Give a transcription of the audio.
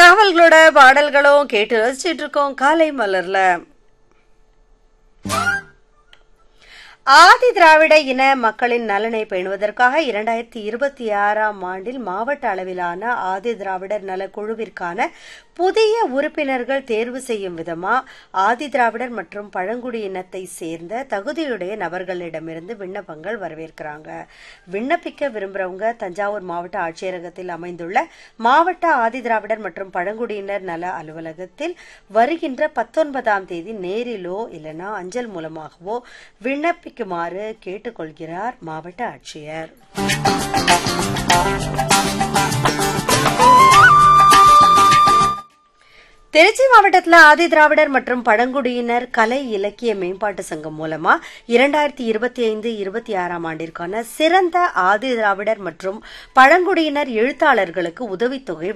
தகவல்களோட பாடல்களும் கேட்டு ரசிச்சிட்டு இருக்கோம் காலை மலர்ல ஆதி திராவிட இன மக்களின் நலனை பேணுவதற்காக இரண்டாயிரத்தி இருபத்தி ஆறாம் ஆண்டில் மாவட்ட அளவிலான ஆதி திராவிடர் நல குழுவிற்கான புதிய உறுப்பினர்கள் தேர்வு செய்யும் விதமா ஆதி திராவிடர் மற்றும் பழங்குடியினத்தை சேர்ந்த தகுதியுடைய நபர்களிடமிருந்து விண்ணப்பங்கள் வரவேற்கிறாங்க விண்ணப்பிக்க விரும்புறவங்க தஞ்சாவூர் மாவட்ட ஆட்சியரகத்தில் அமைந்துள்ள மாவட்ட ஆதி திராவிடர் மற்றும் பழங்குடியினர் நல அலுவலகத்தில் வருகின்ற பத்தொன்பதாம் தேதி நேரிலோ இல்லைனா அஞ்சல் மூலமாகவோ விண்ணப்பிக்குமாறு கேட்டுக்கொள்கிறார் மாவட்ட ஆட்சியர் திருச்சி மாவட்டத்தில் ஆதி திராவிடர் மற்றும் பழங்குடியினர் கலை இலக்கிய மேம்பாட்டு சங்கம் மூலமா இரண்டாயிரத்தி இருபத்தி ஐந்து இருபத்தி ஆறாம் ஆண்டிற்கான சிறந்த ஆதி திராவிடர் மற்றும் பழங்குடியினர் எழுத்தாளர்களுக்கு உதவித்தொகை